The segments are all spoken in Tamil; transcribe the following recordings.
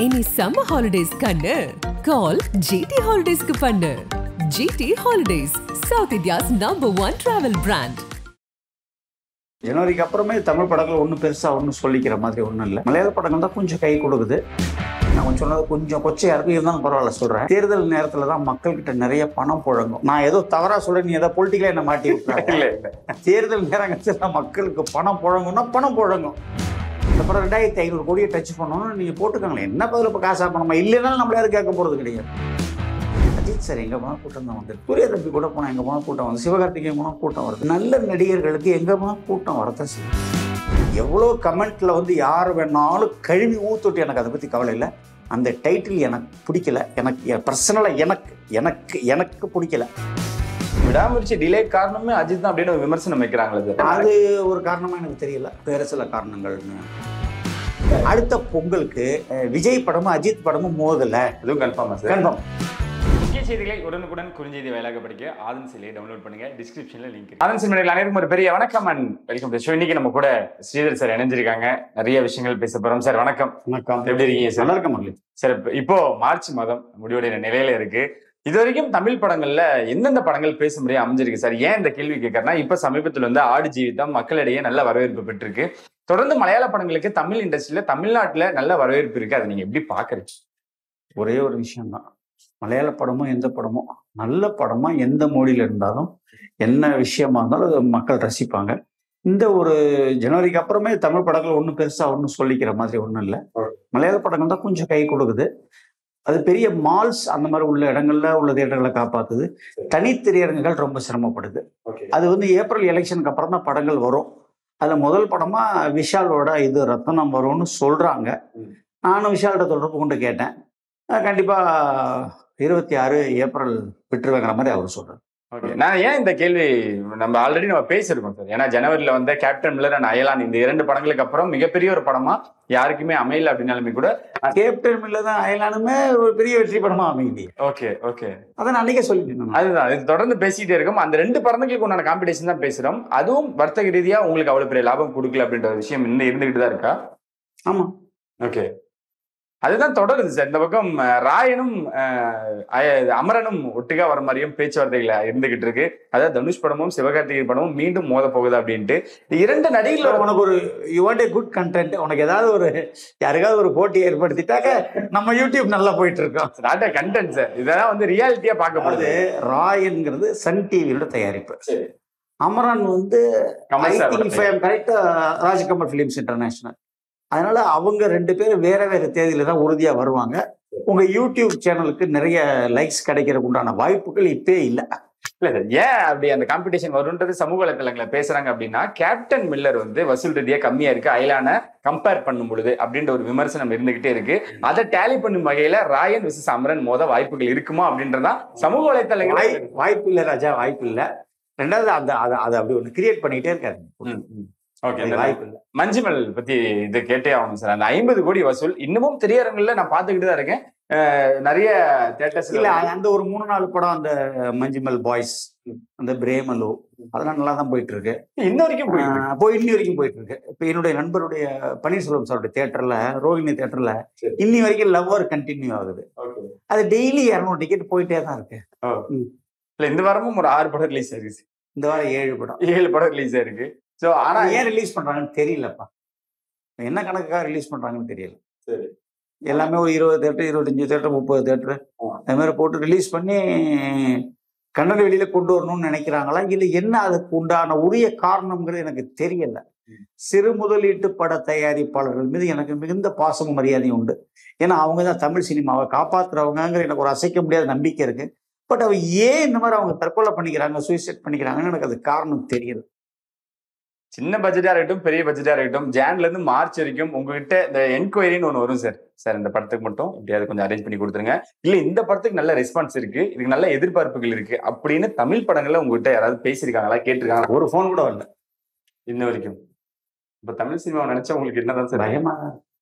இனி சம்மர் ஹாலிடேஸ் கண்ணு கால் ஜிடி ஹாலிடேஸ்க்கு பண்ணு GT holidays south India's number one travel brand ஜனவரிக்கு அப்புறமே தமிழ் படங்கள் ஒன்றும் பெருசாக ஒன்றும் சொல்லிக்கிற மாதிரி ஒன்றும் இல்லை மலையாள படங்கள் தான் கொஞ்சம் கை கொடுக்குது நான் கொஞ்சம் சொன்னது கொஞ்சம் கொச்சையாக இருக்கும் இருந்தாலும் பரவாயில்ல சொல்கிறேன் தேர்தல் நேரத்தில் தான் மக்கள்கிட்ட நிறைய பணம் புழங்கும் நான் ஏதோ தவறாக சொல்கிறேன் நீ ஏதோ பொலிட்டிக்கலாக என்ன மாட்டி விட்டுறாங்க இல்ல இல்ல தேர்தல் நேரங்களில் மக்களுக்கு பணம் புழங்கும்னா பணம் புழங்கும் அப்புறம் ரெண்டாயிரத்தி ஐநூறு கோடியை டச் பண்ணணும்னு நீங்கள் போட்டுக்கோங்களேன் என்ன பதில் இப்போ காசா பணமா இல்லைனாலும் நம்மள யாரும் கேட்க போகிறது கிடையாது அஜித் சார் எங்கே போனால் கூட்டம் தான் வந்து சூரிய தம்பி கூட போனால் எங்கே போனால் கூட்டம் வருது சிவகார்த்திகேயன் போனால் கூட்டம் வருது நல்ல நடிகர்களுக்கு எங்கே போனால் கூட்டம் வரத்தான் செய்யும் எவ்வளோ கமெண்ட்டில் வந்து யார் வேணாலும் கழுவி ஊத்துட்டு எனக்கு அதை பற்றி கவலை இல்லை அந்த டைட்டில் எனக்கு பிடிக்கல எனக்கு பர்சனலாக எனக்கு எனக்கு எனக்கு பிடிக்கல விடாமுயற்சி டிலே காரணமே அஜித் தான் அப்படின்னு ஒரு விமர்சனம் வைக்கிறாங்களே சார் அது ஒரு காரணமா எனக்கு தெரியல வேற சில காரணங்கள்னு அடுத்த பொங்கலுக்கு அஹ், விஜய் படமும் அஜித் படமும் மோதல அதுவும் கன்ஃபார்மா சார் கன்ஃபார்ம் முக்கிய செய்திகளை உடனுக்குடன் குறுஞ்செய்தி வாயிலாக படிக்க ஆதன் சிலையை டவுன்லோட் பண்ணுங்க டிஸ்கிரிப்ஷன்ல லிங்க் ஆதன் சிலைகள் அனைவருக்கும் ஒரு பெரிய வணக்கம் அண்ட் வெல்கம் டு ஷோ இன்னைக்கு நம்ம கூட ஸ்ரீதர் சார் இணைஞ்சிருக்காங்க நிறைய விஷயங்கள் பேச போறோம் சார் வணக்கம் வணக்கம் எப்படி இருக்கீங்க சார் நல்லா இருக்க முரளி சார் இப்ப- இப்போ மார்ச் மாதம் முடிவுடைய நிலையில இருக்கு இது வரைக்கும் தமிழ் படங்கள்ல எந்தெந்த படங்கள் பேச முடியும் அமைஞ்சிருக்கு சார் ஏன் இந்த கேள்வி கேட்கறேன்னா இப்ப சமீபத்தில் வந்து ஆடு ஜீவிதம் மக்களிடையே நல்ல வரவேற்பு பெற்றிருக்கு தொடர்ந்து மலையாள படங்களுக்கு தமிழ் இண்டஸ்ட்ரியில தமிழ்நாட்டுல நல்ல வரவேற்பு இருக்கு அதை நீங்க எப்படி பாக்குறீங்க ஒரே ஒரு விஷயம்தான் மலையாள படமும் எந்த படமும் நல்ல படமா எந்த மொழியில இருந்தாலும் என்ன விஷயமா இருந்தாலும் அதை மக்கள் ரசிப்பாங்க இந்த ஒரு ஜனவரிக்கு அப்புறமே தமிழ் படங்கள் ஒன்றும் பெருசா ஒன்றும் சொல்லிக்கிற மாதிரி ஒன்றும் இல்லை மலையாள படங்கள் தான் கொஞ்சம் கை கொடுக்குது அது பெரிய மால்ஸ் அந்த மாதிரி உள்ள இடங்கள்ல உள்ள தியேட்டர்களை காப்பாத்துது தனித்திரையரங்குகள் ரொம்ப சிரமப்படுது அது வந்து ஏப்ரல் எலெக்ஷனுக்கு அப்புறம் தான் படங்கள் வரும் அதுல முதல் படமா விஷாலோட இது ரத்தனம் வரும்னு சொல்றாங்க ம். நானும் விஷால்கிட்ட தொடர்பு கொண்டு கேட்டேன் அஹ் கண்டிப்பா இருபத்தி ஆறு ஏப்ரல் விட்டுருவேங்கிற மாதிரி அவர் சொல்றாரு ஓகே நான் ஏன் இந்த கேள்வி நம்ம ஆல்ரெடி நம்ம பேசியிருக்கோம் சார் ஏன்னா ஜனவரியில வந்த கேப்டன் மில்லர் அண்ட் அயலான் இந்த இரண்டு படங்களுக்கு அப்புறம் மிகப்பெரிய ஒரு படமா யாருக்குமே அமையல அப்படின்னாலுமே கூட கேப்டன் மில்ல தான் அயலானுமே ஒரு பெரிய வெற்றி படமா அமைதி ஓகே ஓகே அதை நான் அன்னைக்கே சொல்லிட்டேன் நான். அதுதான் இது தொடர்ந்து பேசிட்டே இருக்கோம் அந்த ரெண்டு படங்களுக்கு உண்டான காம்படிஷன் தான் பேசுறோம் அதுவும் வர்த்தக ரீதியா உங்களுக்கு அவ்வளவு பெரிய லாபம் கொடுக்கல அப்படின்ற ஒரு விஷயம் இன்னும் இருந்துகிட்டு தான் இருக்கா ஆமா ஓகே அதுதான் தொடருது சார் இந்த பக்கம் அஹ், ராயனும் அஹ், அய- அமரனும் ஒட்டுக்கா வர மாதிரியும் பேச்சுவார்த்தைகள் இருந்துகிட்டு இருக்கு அதாவது தனுஷ் படமும் சிவகார்த்திகை படமும் மீண்டும் மோத போகுது அப்படின்ட்டு இரண்டு இல்ல, நடிகளோட உனக்கு ஒரு you want a good content உனக்கு ஏதாவது ஒரு யாருக்காவது ஒரு போட்டி ஏற்படுத்திட்டாக்க நம்ம யூடியூப் நல்லா போயிட்டு இருக்கோம் நாட்ட கண்டென்ட் சார் இதெல்லாம் வந்து ரியாலிட்டியா அதாவது பார்க்கப்படுது ராயன்ங்கிறது சன் டிவியோட தயாரிப்பு சரி. அமரன் வந்து கமல் சார் கரெக்டா ராஜ்கமல் பிலிம்ஸ் இன்டர்நேஷனல் அதனால அவங்க ரெண்டு பேரும் வேற வேற தேதியில தான் உறுதியா வருவாங்க உங்க யூடியூப் சேனலுக்கு நிறைய லைக்ஸ் கிடைக்கிறதுக்கு உண்டான வாய்ப்புகள் இப்பே இல்ல இல்ல சார் ஏன் அப்படி அந்த காம்படிஷன் வரும்ன்றது சமூக வலைத்தளங்களை பேசுறாங்க அப்படின்னா கேப்டன் மில்லர் வந்து வசூல் ரீதியா கம்மியா இருக்கு அயலான கம்பேர் பண்ணும் பொழுது அப்படின்ற ஒரு விமர்சனம் இருந்துகிட்டே இருக்கு அதை டேலி பண்ணும் வகையில ராயன் விசஸ் அமரன் மோத வாய்ப்புகள் இருக்குமா அப்படின்றதான் சமூக வலைத்தளங்கள் வாய்- வாய்ப்பு இல்ல ராஜா வாய்ப்பு இல்ல ரெண்டாவது அந்த அதை அதை அப்படி ஒன்று கிரியேட் பண்ணிட்டே இருக்காரு ஓகே அது வாய்ப்பு இல்ல மஞ்சுமல் பத்தி இது கேட்டே ஆகணும் சார் அந்த ஐம்பது கோடி வசூல் இன்னமும் திரையரங்குல நான் பாத்துக்கிட்டு தான் இருக்கேன் அஹ் நிறைய தேட்டர்ஸ் இல்ல அந்த ஒரு மூணு நாலு படம் அந்த மஞ்சுமல் பாய்ஸ் அந்த பிரேமலு அதெல்லாம் நல்லா தான் போயிட்டு இருக்கு இன்ன வரைக்கும் போயிட்டு இருக்கு. ஆஹ் போய் இன்னி வரைக்கும் போயிட்டு இருக்கு இப்ப என்னுடைய நண்பருடைய பன்னீர்செல்வம் சாருடைய தேட்டர்ல ரோஹிணி தேட்டர்ல சரி. இன்னி வரைக்கும் லவ்வர் கண்டினியூ ஆகுது Okay. அது டெய்லி இரநூறு டிக்கெட் போயிட்டே தான் இருக்கு இல்ல இந்த வாரமும் ஒரு ஆறு படம் ரிலீஸ் ஆயிருக்கு இந்த வாரம் ஏழு படம் ஏழு படம் ரிலீஸ் ஆயிருக்கு சோ ஆனா ஆனா ஏன் ரிலீஸ் பண்றாங்கன்னு தெரியலப்பா என்ன கணக்குக்காக ரிலீஸ் பண்றாங்கன்னு தெரியல சரி. எல்லாமே ஒரு இருபது தேட்டர் இருபத்தஞ்சு தேட்டர் முப்பது தேட்டர் ஆ. அது மாதிரி போட்டு ரிலீஸ் பண்ணி கன்னட வெளியில கொண்டு வரணும்னு நினைக்கிறாங்களா இல்ல என்ன அதுக்கு உண்டான உரிய காரணம்ங்கிறது எனக்கு தெரியல ம். சிறு முதலீட்டு பட தயாரிப்பாளர்கள் மீது எனக்கு மிகுந்த பாசமும் மரியாதையும் உண்டு ஏன்னா அவங்க தான் தமிழ் சினிமாவை காப்பாத்துறவங்கங்கிற எனக்கு ஒரு அசைக்க முடியாத நம்பிக்கை இருக்கு பட் அவ ஏன் இந்த மாதிரி அவங்க தற்கொலை பண்ணிக்கிறாங்க சூசைட் பண்ணிக்கிறாங்கன்னு எனக்கு அது காரணம் தெரியல சின்ன பட்ஜெட்டா இருக்கட்டும் பெரிய பட்ஜெட்டா இருக்கட்டும் ஜான்ல இருந்து மார்ச் வரைக்கும் உங்ககிட்ட இந்த என்கொயரின்னு ஒன்று வரும் சார் சார் இந்த படத்துக்கு மட்டும் எப்படியாவது கொஞ்சம் அரேஞ்ச் பண்ணி கொடுத்துருங்க இல்ல இந்த படத்துக்கு நல்ல ரெஸ்பான்ஸ் இருக்கு இதுக்கு நல்ல எதிர்பார்ப்புகள் இருக்கு அப்படின்னு தமிழ் படங்கள்ல உங்ககிட்ட யாராவது பேசியிருக்காங்களா கேட்டிருக்காங்களா ஒரு ஃபோன் கூட வரல இன்ன வரைக்கும் இப்ப தமிழ் சினிமாவை நினைச்சா உங்களுக்கு என்னதான் சார் பயமா தான் இருக்கு.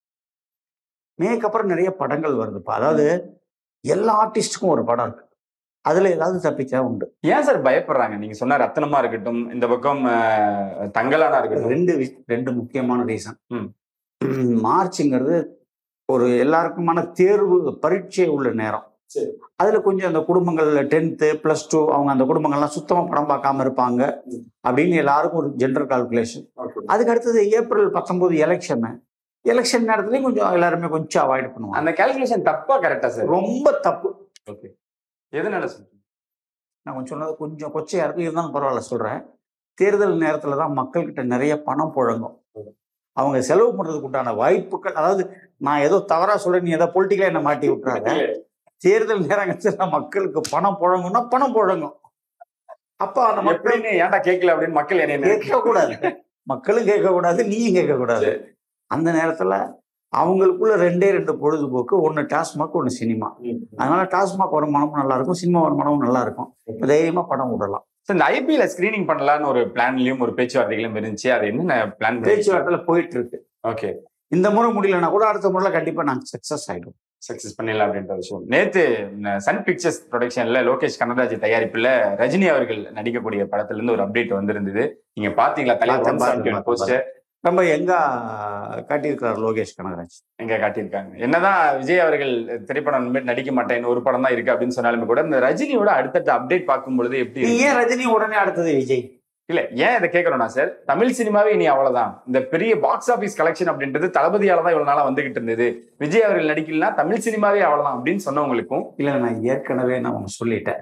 மேக்கு அப்புறம் நிறைய படங்கள் வருதுப்பா அதாவது எல்லா ஆர்டிஸ்டுக்கும் ஒரு படம் இருக்கு அதுல ஏதாவது தப்பிச்சா உண்டு ஏன் சார் பயப்படுறாங்க நீங்க சொன்ன ரத்தனமா இருக்கட்டும் இந்த பக்கம் அஹ், தங்கலானா இருக்கட்டும் ரெண்டு விஷ- ரெண்டு முக்கியமான ரீசன் ம். மார்ச்ங்கிறது ஒரு எல்லாருக்குமான தேர்வு பரீட்சை உள்ள நேரம் சரி. அதுல கொஞ்சம் அந்த குடும்பங்கள்ல டென்த்து ப்ளஸ் டூ அவங்க அந்த குடும்பங்கள்லாம் சுத்தமா படம் பார்க்காம இருப்பாங்க ம். அப்படின்னு எல்லாருக்கும் ஒரு ஜென்ரல் கால்குலேஷன் அதுக்கு அடுத்தது ஏப்ரல் பத்தொன்பது எலெக்ஷன் எலெக்ஷன் நேரத்துலயும் கொஞ்சம் எல்லாருமே கொஞ்சம் அவாய்ட் பண்ணுவாங்க அந்த கால்குலேஷன் தப்பா கரெக்டா சார் ரொம்ப தப்பு ஓகே எதனால சொல்றீங்க நான் கொஞ்சம் சொன்னது கொஞ்சம் கொச்சையா இருக்கு இருந்தாலும் பரவாயில்ல சொல்றேன் தேர்தல் நேரத்துல தான் மக்கள்கிட்ட நிறைய பணம் புழங்கும் அவங்க செலவு பண்றதுக்கு உண்டான வாய்ப்புகள் அதாவது நான் ஏதோ தவறா சொல்றேன் நீ ஏதோ பொலிட்டிக்கலா என்ன மாட்டி விட்டுறாங்க தேர்தல் நேரங்கள்ல மக்களுக்கு பணம் புழங்கும்னா பணம் புழங்கும் அப்ப அந்த மக்கள் எப்படின்னு ஏன்டா கேட்கல அப்படின்னு மக்கள் என்ன கேட்க கூடாது மக்களும் கேட்க கூடாது நீயும் கேட்க கூடாது அந்த நேரத்துல அவங்களுக்குள்ள ரெண்டே ரெண்டு பொழுதுபோக்கு ஒன்னு டாஸ்மாக் ஒன்னு சினிமா அதனால டாஸ்மாக் வருமானமும் நல்லா இருக்கும் சினிமா வருமானமும் நல்லா இருக்கும் இப்ப தைரியமா படம் விடலாம் சார் இந்த ஐபிஎல் ஸ்கிரீனிங் பண்ணலாம்னு ஒரு பிளான்லயும் ஒரு பேச்சுவார்த்தைகளும் இருந்துச்சு அது என்னென்ன பிளான் பேச்சுவார்த்தையில போயிட்டு இருக்கு ஓகே இந்த முறை முடியலன்னா கூட அடுத்த முறையில கண்டிப்பா நாங்க சக்சஸ் ஆயிடும் சக்சஸ் பண்ணிடலாம் அப்படின்ற விஷயம் நேத்து ந- சன் பிக்சர்ஸ் ப்ரொடக்ஷன்ல லோகேஷ் கனகராஜ் தயாரிப்புல ரஜினி அவர்கள் நடிக்கக்கூடிய படத்துல இருந்து ஒரு அப்டேட் வந்திருந்தது நீங்க பாத்தீங்களா பார்த்தேன், பார்த்தேன், தலைவர் பார்த்தேன். போஸ்டர் ரொம்ப எங்க காட்டியிருக்கிறார் லோகேஷ் கனகராஜ் எங்க காட்டியிருக்காங்க என்னதான் விஜய் அவர்கள் திரைப்படம் இனிமேல் நடிக்க மாட்டேன் ஒரு படம் தான் இருக்கு அப்படின்னு சொன்னாலுமே கூட இந்த ரஜினியோட அடுத்தடுத்த அப்டேட் பார்க்கும் பொழுது எப்படி நீ இருக்கு? ஏன் ரஜினி உடனே அடுத்தது விஜய் இல்ல ஏன் இதை கேட்கறோம்னா சார் தமிழ் சினிமாவே இனி அவ்வளவுதான் இந்த பெரிய பாக்ஸ் ஆபீஸ் கலெக்ஷன் அப்படின்றது தளபதியால தான் இவ்வளவு நாளா வந்துகிட்டு இருந்தது விஜய் அவர்கள் நடிக்கலனா தமிழ் சினிமாவே அவ்வளவுதான் அப்படின்னு சொன்னவங்களுக்கும் இல்ல நான் ஏற்கனவே நான் ஒன்று சொல்லிட்டேன்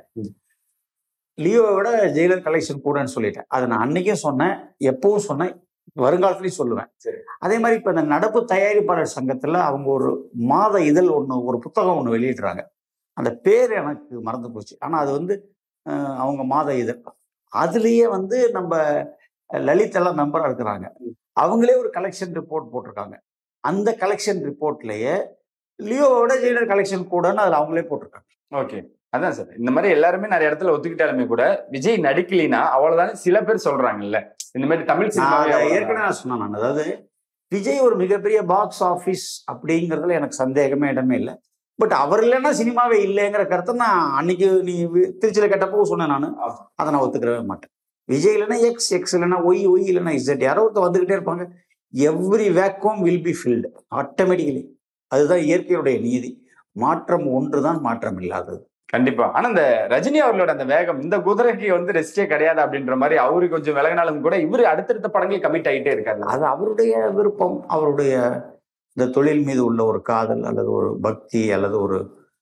லியோவை விட ஜெயிலர் கலெக்ஷன் கூடன்னு சொல்லிட்டேன் அதை நான் அன்னைக்கே சொன்னேன் எப்பவும் சொன்னேன் வருங்காலத்துலயும் சொல்லுவேன் சரி. அதே மாதிரி இப்ப இந்த நடப்பு தயாரிப்பாளர் சங்கத்துல அவங்க ஒரு மாத இதழ் ஒண்ணு ஒரு புத்தகம் ஒண்ணு வெளியிடுறாங்க அந்த பேர் எனக்கு மறந்து போச்சு ஆனா அது வந்து அஹ், அவங்க மாத இதழ் அதுலயே வந்து நம்ம லலித் எல்லாம் மெம்பரா இருக்கிறாங்க அவங்களே ஒரு கலெக்ஷன் ரிப்போர்ட் போட்டிருக்காங்க அந்த கலெக்ஷன் ரிப்போர்ட்லயே லியோவோட ஜெயிலர் கலெக்ஷன் கூடன்னு அதுல அவங்களே போட்டிருக்காங்க ஓகே அதான் சார் இந்த மாதிரி எல்லாருமே நிறைய இடத்துல ஒத்துக்கிட்டாலுமே கூட விஜய் நடிக்கலினா அவ்வளவுதான் சில பேர் சொல்றாங்கல்ல இந்த மாதிரி தமிழ் நான் சினிமாவே அதை அவ்வளவுதான். ஏற்கனவே நான் சொன்னேன் நான் அதாவது விஜய் ஒரு மிகப்பெரிய பாக்ஸ் ஆஃபீஸ் அப்படிங்கிறதுல எனக்கு சந்தேகமே இடமே இல்லை பட் அவர் இல்லைன்னா சினிமாவே இல்லைங்கிற கருத்தை நான் அன்னைக்கு நீ வி- திருச்சியில கேட்டப்போ சொன்னேன் நான் ஆமா. அதை நான் ஒத்துக்கிறவே மாட்டேன் விஜய் இல்லைன்னா எக்ஸ் எக்ஸ் இல்லைன்னா ஒய் ஒய் இல்லைன்னா இசட் யாரோ ஒருத்தர் வந்துகிட்டே இருப்பாங்க every vacuum will be filled automatically அதுதான் இயற்கையுடைய நீதி மாற்றம் ஒன்றுதான் மாற்றம் இல்லாதது கண்டிப்பா ஆனா இந்த ரஜினி அவர்களோட அந்த வேகம் இந்த குதிரைக்கு வந்து ரெஸ்டே கிடையாது அப்படின்ற மாதிரி அவரு கொஞ்சம் விலகினாலும் கூட இவரு அடுத்தடுத்த படங்கள் கமிட் ஆகிட்டே இருக்காரு அது அவருடைய விருப்பம் அவருடைய இந்த தொழில் மீது உள்ள ஒரு காதல் அல்லது ஒரு பக்தி அல்லது ஒரு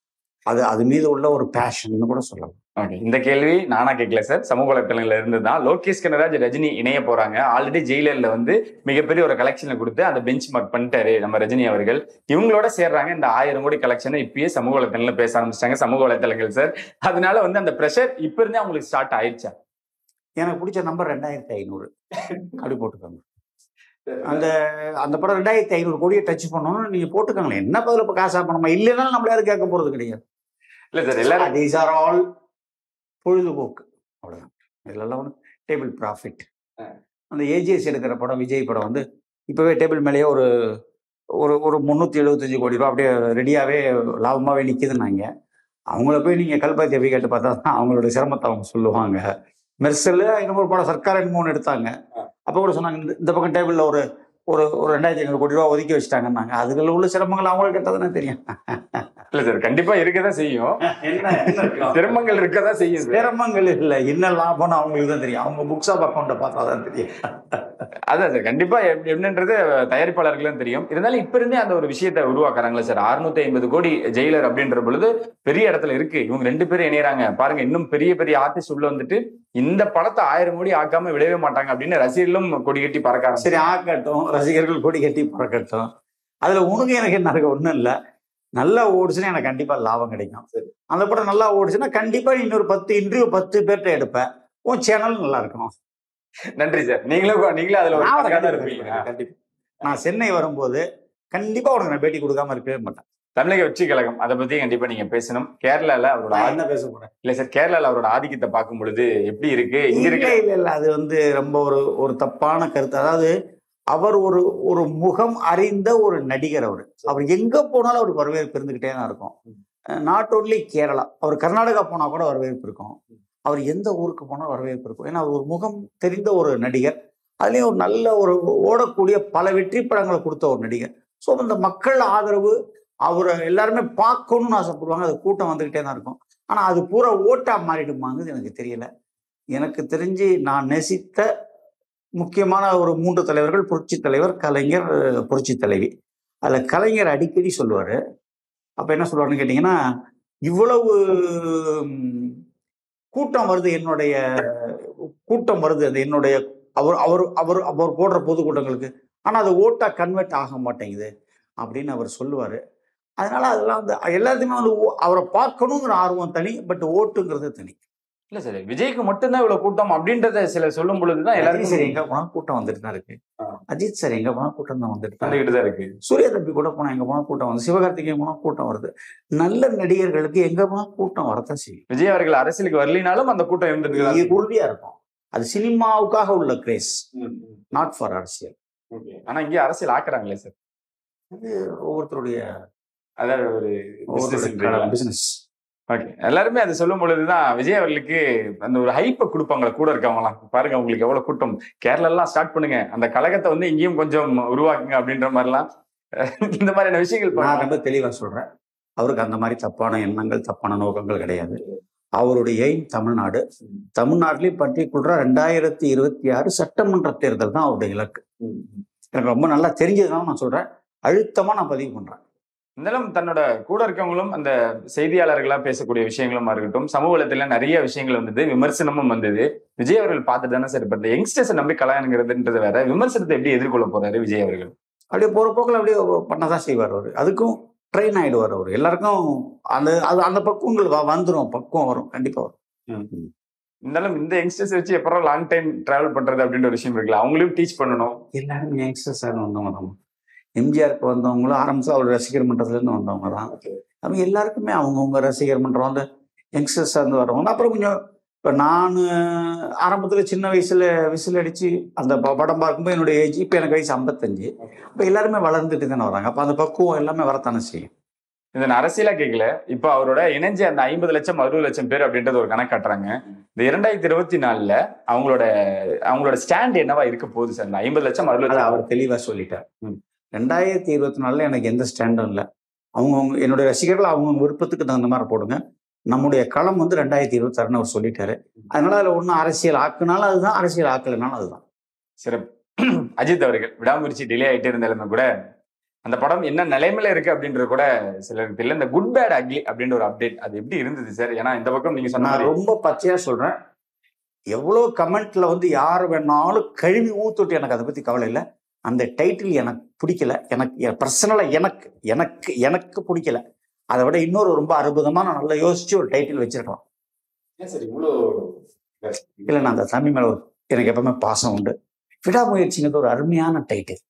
அது அது மீது உள்ள ஒரு பேஷன் கூட சொல்லலாம் ஓகே இந்த கேள்வி நானா கேட்கல சார் சமூக வலைத்தளங்கள்ல இருந்து தான் லோகேஷ் கனராஜ் ரஜினி இணைய போறாங்க ஆல்ரெடி ஜெயிலர்ல வந்து மிகப்பெரிய ஒரு கலெக்ஷனை கொடுத்து அந்த பெஞ்ச் மார்க் பண்ணிட்டாரு நம்ம ரஜினி அவர்கள் இவங்களோட சேர்றாங்க இந்த ஆயிரம் கோடி கலெக்ஷனை இப்பயே சமூக வலைத்தளங்கள்ல பேச ஆரம்பிச்சிட்டாங்க சமூக வலைத்தளங்கள் சார் அதனால வந்து அந்த ப்ரெஷர் இப்ப இருந்தே அவங்களுக்கு ஸ்டார்ட் ஆயிடுச்சா எனக்கு பிடிச்ச நம்பர் ரெண்டாயிரத்தி ஐநூறு அப்படி போட்டுக்கோங்க அந்த அந்த படம் ரெண்டாயிரத்தி ஐநூறு கோடியை டச் பண்ணணும்னு நீங்க போட்டுக்கோங்களேன் என்ன பதில் இப்போ காசா பண்ணணுமா இல்லைனாலும் நம்மள யாரும் கேட்க போறது கிடையாது இல்ல சார் எல்லாரும் தீஸ் ஆர் ஆல் பொழுதுபோக்கு அவ்வளவுதான் இதெல்லாம் ஒன்று டேபிள் ப்ராஃபிட் அந்த ஏஜிஎஸ் எடுக்கிற படம் விஜய் படம் வந்து இப்போவே டேபிள் மேலேயே ஒரு ஒரு ஒரு முந்நூற்றி எழுபத்தஞ்சு கோடி ரூபா அப்படியே ரெடியாகவே லாபமாகவே நிற்கிதுன்னாங்க அவங்கள போய் நீங்கள் கல்பாத்தி எப்படி கேட்டு பார்த்தா தான் அவங்களோட சிரமத்தை அவங்க சொல்லுவாங்க மெர்சல் இன்னொரு படம் சர்க்கார் மூணு எடுத்தாங்க அப்போ கூட சொன்னாங்க இந்த- இந்த பக்கம் டேபிளில் ஒரு ஒரு ஒரு ரெண்டாயிரத்தி ஐநூறு கோடி ரூபா ஒதுக்கி வச்சுட்டாங்கன்னாங்க அதுகளில் உள்ள சிரமங்கள் அவங்களுக்கு கேட்டதுன்னு தெரியும் இல்ல சார் கண்டிப்பா இருக்கதான் செய்யும் என்ன சிரமங்கள் இருக்கதான் செய்யும் சார் சிரமங்கள் இல்லை என்ன லாபம்னு அவங்களுக்கு தான் தெரியும் அவங்க புக்ஸ் ஆஃப் அக்கௌண்ட்டை பார்த்தா தான் தெரியும் அதான் சார் கண்டிப்பா எப்~ என்னன்றது தயாரிப்பாளர்களும் தெரியும் இருந்தாலும் இப்ப இருந்தே அந்த ஒரு விஷயத்தை உருவாக்குறாங்களே சார் 650 ஐம்பது கோடி ஜெயிலர் அப்படின்ற பொழுது பெரிய இடத்துல இருக்கு இவங்க ரெண்டு பேரும் இணையறாங்க பாருங்க இன்னும் பெரிய பெரிய ஆர்டிஸ்ட் உள்ள வந்துட்டு இந்த படத்தை ஆயிரம் கோடி ஆக்காம விடவே மாட்டாங்க அப்படின்னு ரசிகர்களும் கொடி கட்டி பறக்க ஆரம்பிச்சாங்க. சரி ஆக்கட்டும் ரசிகர்கள் கொடி கட்டி பறக்கட்டும் அதுல உனக்கு எனக்கு என்ன இருக்கு ஒண்ணும் இல்ல நல்லா ஓடுச்சுன்னா எனக்கு கண்டிப்பா லாபம் கிடைக்கும் அந்த படம் நல்லா ஓடுச்சுன்னா கண்டிப்பா நீ இன்னொரு பத்து இன்டர்வியூ பத்து பேர்கிட்ட எடுப்பேன் உன் சேனல் நல்லா இருக்கும் நன்றி சார் நீங்களும் நீங்களும் அதுல ஒரு நான் உனக்கு பங்காதான் கண்டிப்பா இருப்பீங்க எடுப்பேன், கண்டிப்பா நான் சென்னை வரும்போது கண்டிப்பா உனக்கு நான் பேட்டி கொடுக்காம இருக்கவே மாட்டேன் தமிழக வெற்றி கழகம் அதை பத்தி கண்டிப்பா நீங்க பேசணும் கேரளால அவரோட நான் ஆதி- என்ன பேச போறேன் இல்ல சார் கேரளால அவரோட ஆதிக்கத்தை பார்க்கும் பொழுது எப்படி இருக்கு இங்க இல்ல இருக்க இல்ல இல்ல அது வந்து ரொம்ப ஒரு ஒரு தப்பான கருத்து அதாவது அவர் ஒரு ஒரு முகம் அறிந்த ஒரு நடிகர் அவர் அவர் எங்க போனாலும் அவருக்கு வரவேற்பு இருந்துகிட்டே தான் இருக்கும் நாட் ஓன்லி கேரளா அவர் கர்நாடகா போனா கூட வரவேற்பு இருக்கும் அவர் எந்த ஊருக்கு போனாலும் வரவேற்பு இருக்கும் ஏன்னா அவர் ஒரு முகம் தெரிந்த ஒரு நடிகர் அதுலயும் ஒரு நல்ல ஒரு ஓடக்கூடிய பல வெற்றி படங்களை கொடுத்த ஒரு நடிகர் ஸோ இந்த மக்கள் ஆதரவு அவரை எல்லாருமே பார்க்கணும்னு ஆசைப்படுவாங்க அது கூட்டம் வந்துக்கிட்டே தான் இருக்கும் ஆனால் அது பூரா ஓட்டா மாறிடுமாங்கிறது எனக்கு தெரியல எனக்கு தெரிஞ்சு நான் நேசித்த முக்கியமான ஒரு மூன்று தலைவர்கள் புரட்சி தலைவர் கலைஞர் புரட்சி தலைவி அதில் கலைஞர் அடிக்கடி சொல்லுவார் அப்போ என்ன சொல்லுவாருன்னு கேட்டிங்கன்னா இவ்வளவு ம், கூட்டம் வருது என்னுடைய கூட்டம் வருது அது என்னுடைய அவர் அவர் அவர் அவர் போடுற பொதுக்கூட்டங்களுக்கு ஆனால் அது ஓட்டாக கன்வெர்ட் ஆக மாட்டேங்குது அப்படின்னு அவர் சொல்லுவார் அதனால அதெல்லாம் வந்து எல்லாத்தையுமே வந்து ஓ- அவரை பார்க்கணுங்கிற ஆர்வம் தனி பட் ஓட்டுங்கிறது தனி இல்ல சார் விஜய்க்கு மட்டும்தான் இவ்வளவு கூட்டம் அப்படின்றத சிலர் சொல்லும் பொழுதுதான் அஜித் சார் எல்லாருக்கும் எங்க போனா கூட்டம் வந்துட்டு தான் இருக்கு ஆ. அஜித் சார் எங்க போனா கூட்டம் தான் வந்துட்டு தான் இருக்கு. வந்துகிட்டு தான் இருக்கு சூர்யா தம்பி கூட போனா எங்க போனா கூட்டம் வந்து சிவகார்த்திகேயன் போனா கூட்டம் வருது நல்ல நடிகர்களுக்கு எங்க போனா கூட்டம் வரத்தான் செய்யும் விஜய் அவர்கள் அரசியலுக்கு வரலினாலும் அந்த கூட்டம் இருந்துட்டு தான் இது இருக்கு. உறுதியா இருக்கும் அது சினிமாவுக்காக உள்ள கிரேஸ் ம், ம். நாட் ஃபார் அரசியல் Okay. ஆனா இங்கே அரசியல் ஆக்குறாங்களே சார் அது ஒவ்வொருத்தருடைய அதாவது ஒரு ஒவ்வொருத்தருடைய பிசினஸ் ஓகே எல்லாருமே அது சொல்லும் பொழுதுதான் விஜய் அவர்களுக்கு அந்த ஒரு ஹைப்பை கொடுப்பாங்க கூட இருக்கவங்களாம் பாருங்க உங்களுக்கு எவ்வளவு கூட்டம் கேரளா எல்லாம் ஸ்டார்ட் பண்ணுங்க அந்த கழகத்தை வந்து இங்கேயும் கொஞ்சம் உருவாக்குங்க அப்படின்ற மாதிரிலாம் இந்த மாதிரியான விஷயங்கள் நான் பண்ணலாம். ரொம்ப தெளிவா சொல்றேன் அவருக்கு அந்த மாதிரி தப்பான எண்ணங்கள் தப்பான நோக்கங்கள் கிடையாது அவருடைய எய்ம் தமிழ்நாடு தமிழ்நாட்டிலேயும் பர்டிகுலரா ரெண்டாயிரத்தி இருபத்தி ஆறு சட்டமன்ற தேர்தல் தான் அவருடைய இலக்கு எனக்கு ரொம்ப நல்லா தெரிஞ்சதுனால நான் சொல்றேன் அழுத்தமா நான் பதிவு பண்றேன் இருந்தாலும் தன்னோட கூட இருக்கவங்களும் அந்த செய்தியாளர்களா பேசக்கூடிய விஷயங்களுமா இருக்கட்டும் சமூக வலைத்துல நிறைய விஷயங்கள் வந்தது விமர்சனமும் வந்தது விஜய் அவர்கள் பார்த்து தானே சார் இப்ப இந்த யங்ஸ்டர்ஸை நம்பி கல்யாணங்கிறதுன்றது வேற விமர்சனத்தை எப்படி எதிர்கொள்ள போறாரு விஜய் அவர்கள் அப்படியே போற போக்கில் அப்படியே பண்ணதான் செய்வார் அவர் அதுக்கும் ட்ரெயின் ஆயிடுவார் அவர் எல்லாருக்கும் அந்த அது அந்த பக்குவங்கள் வ- வந்துரும் பக்குவம் வரும் கண்டிப்பா வரும் இருந்தாலும் இந்த யங்ஸ்டர்ஸ் வச்சு எப்பறம் லாங் டைம் டிராவல் பண்றது அப்படின்ற ஒரு விஷயம் இருக்குல்ல அவங்களையும் டீச் பண்ணணும் எல்லாரும் யங்ஸ்டர்ஸாக வந்தவங்க தான் எம்ஜிஆருக்கு வந்தவங்களும் ஆரம்பிச்சு அவர் ரசிகர் மன்றத்துலேருந்து வந்தவங்க தான் அவங்க எல்லாருக்குமே அவங்கவுங்க ரசிகர் மன்றம் வந்து யங்ஸ்டர்ஸாக இருந்து வரவங்க அப்புறம் கொஞ்சம் இப்போ நான் ஆரம்பத்தில் சின்ன வயசில் விசில் அடித்து அந்த ப- படம் பார்க்கும்போது என்னுடைய ஏஜ் இப்போ எனக்கு வயசு ஐம்பத்தஞ்சு இப்போ எல்லாருமே வளர்ந்துட்டு தானே வராங்க அப்போ அந்த பக்குவம் எல்லாமே வரத்தானே செய்யும் இதை நான் அரசியலா கேட்கல இப்ப அவரோட இணைஞ்ச அந்த ஐம்பது லட்சம் அறுபது லட்சம் பேர் அப்படின்றது ஒரு கணக்கு காட்டுறாங்க இந்த இரண்டாயிரத்தி இருபத்தி நாலுல அவங்களோட அவங்களோட ஸ்டாண்ட் என்னவா இருக்க போகுது சார் இந்த ஐம்பது லட்சம் அறுபது அதை லட்சம் அவர் தெளிவாக சொல்லிட்டார் ம். ரெண்டாயிரத்தி இருபத்தி நாலில் எனக்கு எந்த ஸ்டாண்டும் இல்லை அவங்கவுங்க என்னுடைய ரசிகர்கள் அவங்கவுங்க விருப்பத்துக்கு தகுந்த மாதிரி போடுங்க நம்முடைய களம் வந்து ரெண்டாயிரத்தி இருபத்தாறுன்னு அவர் சொல்லிட்டாரு அதனால அதில் ஒன்றும் அரசியல் ஆக்குனாலும் அதுதான் அரசியல் ஆக்கலைனாலும் அதுதான் சிறப்பு அஜித் அவர்கள் விடாமுயற்சி டிலே ஆயிட்டே இருந்தாலுமே கூட அந்த படம் என்ன நிலைமையில இருக்கு அப்படின்றது கூட சிலருக்கு தெரியல இந்த குட் பேட் அக்லி அப்படின்ற ஒரு அப்டேட் அது எப்படி இருந்தது சார் ஏன்னா இந்த பக்கம் நீங்க சொன்ன நான் மாதிரி ரொம்ப பச்சையா சொல்றேன் எவ்வளோ கமெண்ட்ல வந்து யார் வேணாலும் கழுவி ஊத்துட்டு எனக்கு அதை பத்தி கவலை இல்லை அந்த டைட்டில் எனக்கு பிடிக்கல எனக்கு பர்சனலா எனக்கு எனக்கு எனக்கு பிடிக்கல அதை விட இன்னொரு ரொம்ப அற்புதமான நல்லா யோசிச்சு ஒரு டைட்டில் வச்சிருக்கலாம் சார் இவ்வளோ இல்லை நான் அந்த சாமி மேல ஒரு எனக்கு எப்பவுமே பாசம் உண்டு விடாமுயற்சிங்கிறது ஒரு அருமையான டைட்டில்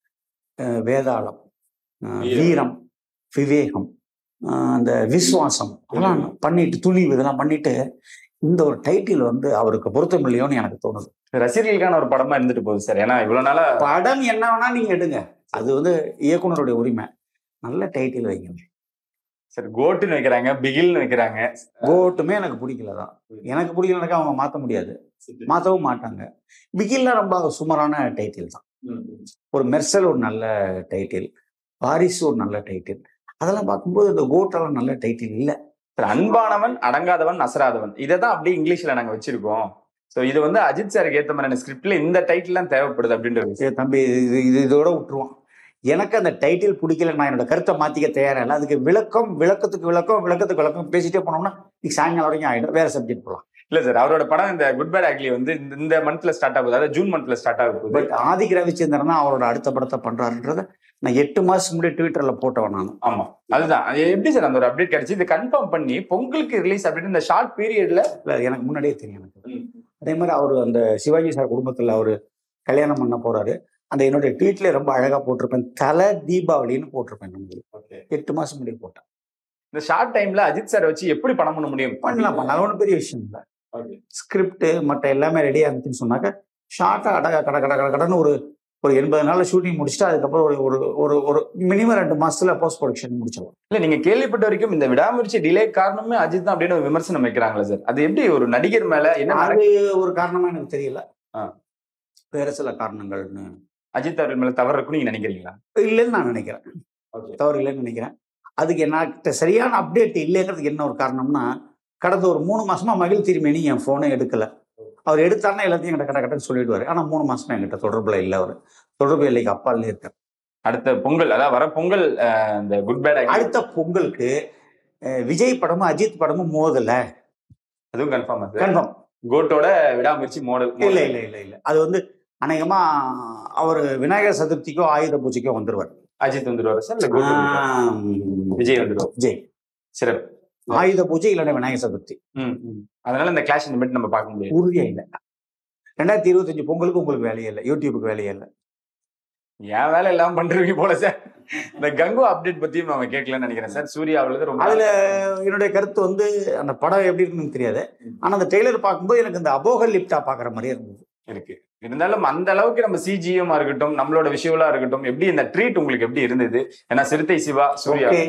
வேதாளம் அஹ் வீரம். வீரம் விவேகம் அஹ் அந்த விசுவாசம் அதெல்லாம் பண்ணிட்டு துணிவு இதெல்லாம் பண்ணிட்டு இந்த ஒரு டைட்டில் வந்து அவருக்கு பொருத்தம் இல்லையோன்னு எனக்கு தோணுது ரசிகர்களுக்கான ஒரு படமா இருந்துட்டு போகுது சார் ஏன்னா இவ்வளவு நாளா படம் என்ன வேணா நீங்க எடுங்க அது வந்து இயக்குனருடைய உரிமை நல்ல டைட்டில் வைங்க சார் கோட்டுன்னு வைக்கிறாங்க பிகில்னு வைக்கிறாங்க கோட்டுமே எனக்கு பிடிக்கல தான் எனக்கு பிடிக்கலனாக்கா அவங்க மாற்ற முடியாது மாற்றவும் மாட்டாங்க பிகில்லாம் ரொம்ப சுமாரான டைட்டில் தான் ஒரு மெர்சல் ஒரு நல்ல டைட்டில் வாரிசு ஒரு நல்ல டைட்டில் அதெல்லாம் பார்க்கும்போது இந்த கோட்டெல்லாம் நல்ல டைட்டில் இல்லை சார், அன்பானவன் அடங்காதவன் அசராதவன் இதை தான் அப்படியே இங்கிலீஷ்ல நாங்க வச்சிருக்கோம் சோ இது வந்து அஜித் சாருக்கு ஏத்த மாதிரியான ஸ்கிரிப்ட்ல இந்த டைட்டில் தான் தேவைப்படுது அப்படின்ற ஒரு விஷயம் ஏ தம்பி இது இது இதோட விட்டுருவான் எனக்கு அந்த டைட்டில் பிடிக்கல நான் என்னோட கருத்தை மாற்றிக்க தயாரா இல்லை அதுக்கு விளக்கம் விளக்கத்துக்கு விளக்கம் விளக்கத்துக்கு விளக்கம் பேசிட்டே போனோம்னா இன்னைக்கு சாயங்காலம் வரைக்கும் ஆகிடும் வேற சப்ஜெக்ட் போகலாம் இல்ல சார் அவரோட படம் இந்த குட் பேட் ஆக்லி வந்து இந்த- இந்த மந்த்ல ஸ்டார்ட் ஆகுது அதாவது ஜூன் மந்த்ல ஸ்டார்ட் ஆக போகுது பட் ஆதிக் ரவிச்சந்திரன் தான் அவரோட அடுத்த படத்தை பண்றாருன்றத நான் எட்டு மாசத்துக்கு முன்னாடி ட்விட்டர்ல போட்டவன் நான் ஆமா அதுதான் அது எப்படி சார் அந்த ஒரு அப்டேட் கிடைச்சு இது கன்ஃபார்ம் பண்ணி பொங்கலுக்கு ரிலீஸ் அப்படின்னு இந்த ஷார்ட் பீரியட்ல இல்லை எனக்கு முன்னாடியே தெரியும் எனக்கு அதே மாதிரி அவர் அந்த சிவாஜி சார் குடும்பத்தில் அவர் கல்யாணம் பண்ண போறாரு அந்த என்னுடைய ட்வீட்ல ரொம்ப அழகா போட்டிருப்பேன் தலை தீபாவளின்னு போட்டிருப்பேன் நம்மளுக்கு எட்டு மாசம் முன்னாடி போட்டேன் இந்த ஷார்ட் டைம்ல அஜித் சார் வச்சு எப்படி படம் பண்ண முடியும் பண்ணலாம் பண்ணலாம் ஒன்றும் பெரிய விஷயம் இல்லை Okay. ஸ்கிரிப்ட் மற்ற எல்லாமே ரெடியாக இருந்துச்சுன்னு சொன்னாக்க ஷார்ட்டாக அடக கட கட கட கடன்னு ஒரு ஒரு எண்பது நாள்ல ஷூட்டிங் முடிச்சுட்டு அதுக்கப்புறம் ஒரு ஒரு ஒரு ஒரு மினிமம் ரெண்டு மாசத்துல போஸ்ட் ப்ரொடக்ஷன் முடிச்சிடலாம் இல்ல நீங்க கேள்விப்பட்ட வரைக்கும் இந்த விடாமுயற்சி டிலே காரணமே அஜித் தான் அப்படின்னு ஒரு விமர்சனம் வைக்கிறாங்களா சார் அது எப்படி ஒரு நடிகர் மேல என்ன அது ஒரு காரணமா எனக்கு தெரியல ஆ. வேற சில காரணங்கள்னு அஜித் அவர்கள் மேல தவறு இருக்குன்னு நீங்க நினைக்கிறீங்களா இல்லைன்னு நான் நினைக்கிறேன் தவறு இல்லைன்னு நினைக்கிறேன் அதுக்கு என்கிட்ட சரியான அப்டேட் இல்லைங்கிறதுக்கு என்ன ஒரு காரணம்னா கடந்த ஒரு மூணு மாசமா மகிழ் திருமேனி என் ஃபோனை எடுக்கல அவர் எடுத்தாருன்னா எல்லாத்தையும் என்கிட்ட கட்ட கட்டன்னு சொல்லிடுவாரு ஆனா மூணு மாசமா என்கிட்ட தொடர்புல இல்லை அவர் தொடர்பு இல்லைக்கு அப்பாலே இருக்கார் அடுத்த பொங்கல் அதாவது வர பொங்கல் அஹ், இந்த குட் பேட் அடுத்த பொங்கலுக்கு அஹ், விஜய் படமும் அஜித் படமும் மோதல அதுவும் கன்ஃபார்ம் அது கன்ஃபார்ம் கோட்டோட விடாமுயற்சி மோடல் இல்ல இல்ல இல்ல இல்ல அது வந்து அநேகமா அவர் விநாயகர் சதுர்த்திக்கோ ஆயுத பூஜைக்கோ வந்துருவார் அஜித் வந்துருவாரு சார் இல்ல கோட் வந்துருவாரா? ஆம், விஜய் வந்துருவார் விஜய் சிறப்பு ஆயுத பூஜை இல்லைன்னா விநாயகர் சதுர்த்தி ம், ம். அதனால இந்த கிளாஷ் இந்த மட்டும் நம்ம பார்க்க முடியாது உறுதியா இல்லை ரெண்டாயிரத்தி இருபத்தஞ்சு பொங்கலுக்கு உங்களுக்கு வேலையே இல்லை யூடியூபுக்கு வேலையே இல்லை என் வேலை எல்லாம் பண்றீங்க போல சார் இந்த கங்கு அப்டேட் பத்தியும் நம்ம கேட்கலன்னு நினைக்கிறேன் சார் சூர்யா அவளது ரொம்ப அதுல என்னுடைய கருத்து வந்து அந்த படம் எப்படி இருக்குன்னு தெரியாது ஆனா அந்த டெய்லர் பார்க்கும்போது எனக்கு இந்த அபோகல் லிப்டா பாக்குற மாதிரியே இருந்தது இருக்கு இருந்தாலும் அந்த அளவுக்கு நம்ம சிஜிஎம்மா இருக்கட்டும் நம்மளோட விஷுவலா இருக்கட்டும் எப்படி இந்த ட்ரீட் உங்களுக்கு எப்படி இருந்தது ஏன்னா சிறுத்தை சிவா சூர்யா ஓகே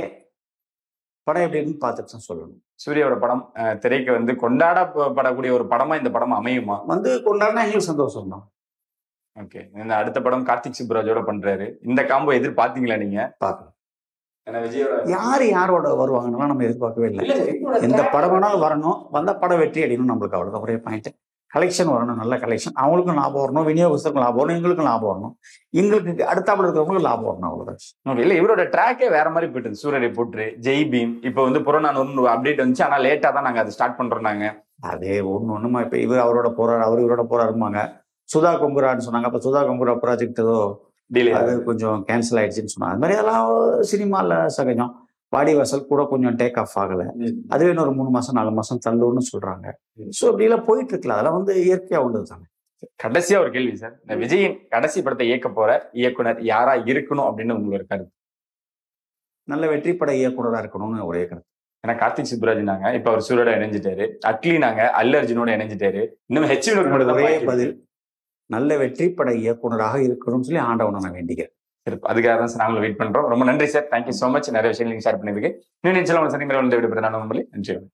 படம் எப்படி இருக்குன்னு பார்த்துட்டு தான் சொல்லணும் சூர்யாவோட படம் அஹ், திரைக்கு வந்து கொண்டாடப்படக்கூடிய ஒரு படமா இந்த படம் அமையுமா வந்து கொண்டாடினா எங்களுக்கு சந்தோஷம் தான் ஓகே இந்த அடுத்த படம் கார்த்திக் சுப்ராஜோட பண்றாரு இந்த காம்போ எதிர்பார்த்தீங்களா நீங்க பார்க்கலாம் ஏன்னா விஜயோட யார் யாரோட வருவாங்கன்னு நம்ம எதிர்பார்க்கவே இல்லை எந்த படம் வேணாலும் வரணும் வந்த படம் வெற்றி அடிக்கணும் நம்மளுக்கு அவ்வளோதான் ஒரே பாயிண்ட் கலெக்ஷன் வரணும் நல்ல கலெக்ஷன் அவங்களுக்கும் லாபம் வரணும் விநியோகஸ்தருக்கும் லாபம் வரணும் எங்களுக்கும் லாபம் வரணும் எங்களுக்கு அடுத்தாப்புல இருக்கிறவங்களுக்கு லாபம் வரணும் அவ்வளோதான் Okay, இல்ல இவரோட ட்ராக்கே வேற மாதிரி போயிட்டு சூரியரை போட்டு ஜெய் பீம் இப்போ வந்து புறநானூறு அப்டேட் வந்துச்சு ஆனா லேட்டா தான் நாங்க அதை ஸ்டார்ட் பண்றோம் நாங்க அதே ஒன்று ஒன்றுமா இப்போ இவர் அவரோட போறாரு அவர் இவரோட போறாருமாங்க சுதா கொங்குரான்னு சொன்னாங்க அப்போ சுதா கொங்குரா ப்ராஜெக்ட் ஏதோ டிலே அது கொஞ்சம் கேன்சல் ஆயிடுச்சுன்னு சொன்னாங்க அது மாதிரி அதெல்லாம் சினிமாவில் சகஜம் வாடி வாசல் கூட கொஞ்சம் டேக் ஆஃப் ஆகலை அதுவே இன்னொரு மூணு மாசம் நாலு மாசம் தள்ளுன்னு சொல்றாங்க ஸோ இப்படிலாம் போயிட்டு இருக்குல்ல அதெல்லாம் வந்து இயற்கையா உள்ளது தானே கடைசியா ஒரு கேள்வி சார் இந்த விஜயின் கடைசி படத்தை இயக்க போற இயக்குனர் யாரா இருக்கணும் அப்படின்னு உங்களுக்கு கருத்து நல்ல வெற்றி பட இயக்குனராக இருக்கணும்னு ஒரே கருத்து ஏன்னா கார்த்திக் சுப்ராஜ் நாங்க இப்ப அவர் சூரோட இணைஞ்சிட்டாரு அட்லி நாங்க அல்லு அர்ஜுனோட இணைஞ்சிட்டாரு இன்னும் ஹெச்வினோட மட்டும் தான் ஒரே பாக்கி இருக்கு. பதில் நல்ல வெற்றி பட இயக்குனராக இருக்கணும்னு சொல்லி ஆண்டவனை நான் வேண்டிக்கிறேன் சிறப்பு அதுக்காக தான் சார் நாங்களும் வெயிட் பண்றோம் ரொம்ப நன்றி சார் தேங்க்யூ சோ மச் நிறைய விஷயங்கள் நீங்க ஷேர் பண்ணிருக்கு இன்னும் நிச்சயம் உங்களை சந்திக்கிற வந்து விடுபடுறேன் நன்றி